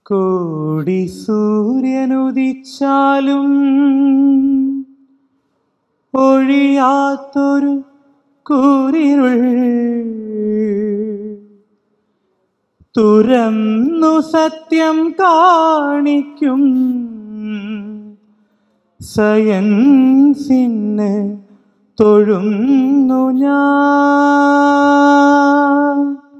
കോടി സൂര്യനുദിച്ചാലും ഒഴിയാത്തൊരു കൂരിരുൾ തുറന്നു സത്യം കാണിക്കും സയൻസിന് തൊഴുന്നു ഞാൻ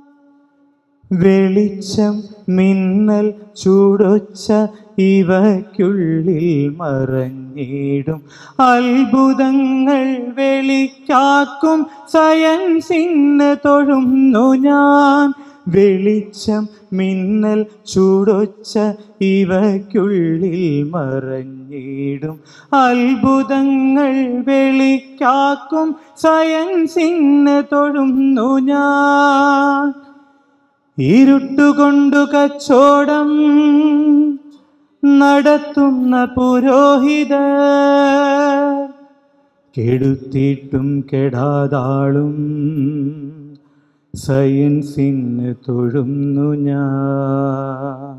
വെളിച്ചം മിന്നൽ ചൂടൊച്ച ഇവയ്ക്കുള്ളിൽ മറഞ്ഞിടും അത്ഭുതങ്ങൾ വെളിക്കാക്കും സയൻസിന് തൊഴുന്നു ഞാൻ വെളിച്ചം മിന്നൽ ചൂടൊച്ച ഇവയ്ക്കുള്ളിൽ മറഞ്ഞിടും അത്ഭുതങ്ങൾ വെളിക്കാക്കും സയൻസിന് തൊഴുന്നു ഞാൻ ഇരുട്ടുകൊണ്ടു കച്ചോടം നടത്തുന്ന പുരോഹിത കെടുത്തിട്ടും കെടാതാളും സയൻസിന് തൊഴുന്നു ഞാൻ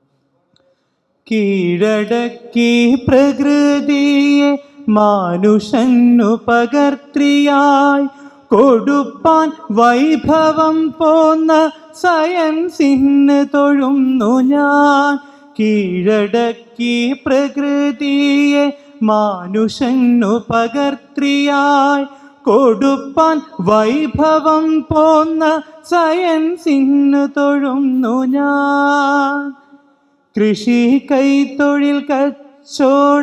കീഴടക്കി പ്രകൃതിയെ മാനുഷന്നു പകർത്തിയായി കൊടുപ്പാൻ വൈഭവം പോന്ന സയൻസിന് തൊഴുന്നു ഞാൻ കീഴടക്കി പ്രകൃതിയെ മാനുഷന്നു പകർത്തിയായി കൊടുപ്പാൻ വൈഭവം പോന്ന സയൻസിന് തൊഴുന്നു ഞാൻ കൃഷി കൈത്തൊഴിൽ കച്ചോട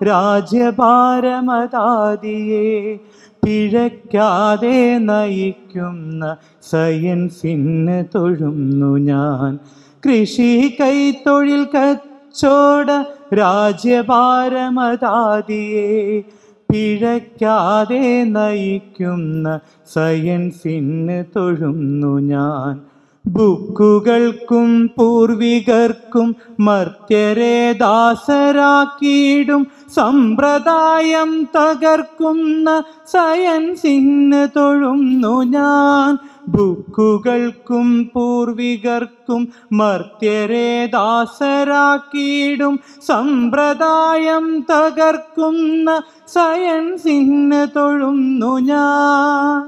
രാജ്യഭാരമതാദിയെ പിഴയ്ക്കാതെ നയിക്കുന്ന സയൻസിന് തൊഴുന്നു ഞാൻ കൃഷി കൈത്തൊഴിൽ കച്ചോട രാജ്യഭാരമതാദിയെ പിഴയ്ക്കാതെ നയിക്കുന്ന സയൻസിന് തൊഴുന്നു ഞാൻ ബുക്കുകൾക്കും പൂർവികർക്കും മർത്യരെ ദാസരാക്കിയിടും സമ്പ്രദായം തകർക്കുന്ന സയൻസിന് തൊഴുന്നു ഞാൻ ബുക്കുകൾക്കും പൂർവികർക്കും മർത്യരെ ദാസരാക്കിയിടും സമ്പ്രദായം തകർക്കുന്ന സയൻസിന് തൊഴുന്നു ഞാൻ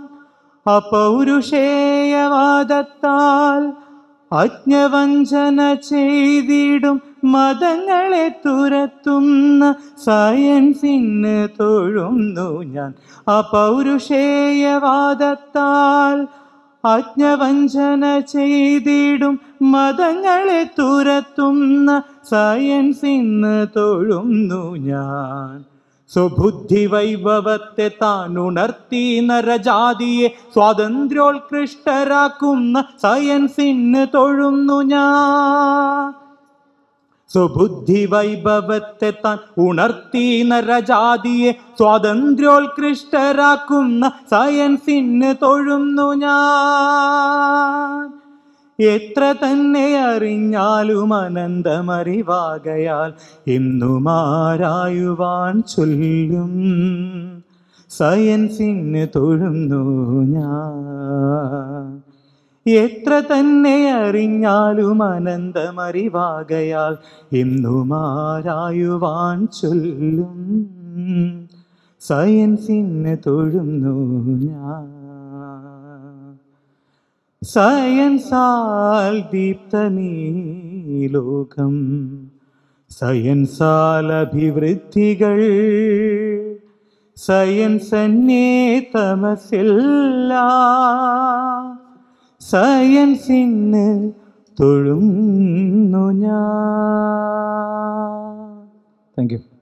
അപൗരുഷേയവാദത്താൽ അജ്ഞവഞ്ചന ചെയ്തിടും മതങ്ങളെ തുരത്തുന്ന സയൻസിന് തൊഴുന്നു ഞാൻ അപൗരുഷേയവാദത്താൽ അജ്ഞവഞ്ചന ചെയ്തിടും മതങ്ങളെ തുരത്തുന്ന സയൻസിന് തൊഴുന്നു ഞാൻ സ്വബുദ്ധി വൈഭവത്തെ താൻ ഉണർത്തി നരജാതിയെ സ്വാതന്ത്ര്യോത്കൃഷ്ടരാക്കുന്ന സയൻസിന് തൊഴുന്നു ഞാൻ സ്വബുദ്ധി വൈഭവത്തെ താൻ ഉണർത്തി നരജാതിയെ സ്വാതന്ത്ര്യോത്കൃഷ്ടരാക്കുന്ന സയൻസിന് തൊഴുന്നു ഞാൻ എത്ര തന്നെ അറിഞ്ഞാലും അനന്തമറിവാകയാൽ എന്നും ആരായുവാൻ ചൊല്ലും സയൻസിന് തൊഴുന്നു ഞാൻ എത്ര തന്നെ അറിഞ്ഞാലും അനന്തമറിവാകയാൽ എന്നും ആരായുവാൻ ചൊല്ലും സയൻസിന് തൊഴുന്നു ഞാൻ സയൻസാൽ ദീപ്തമീ ലോകം സയൻസാൽ അഭിവൃദ്ധികൾ സയൻസ് അന്യേ തമസില്ല സയൻസിന് തൊഴുന്നു ഞാൻ താങ്ക് യു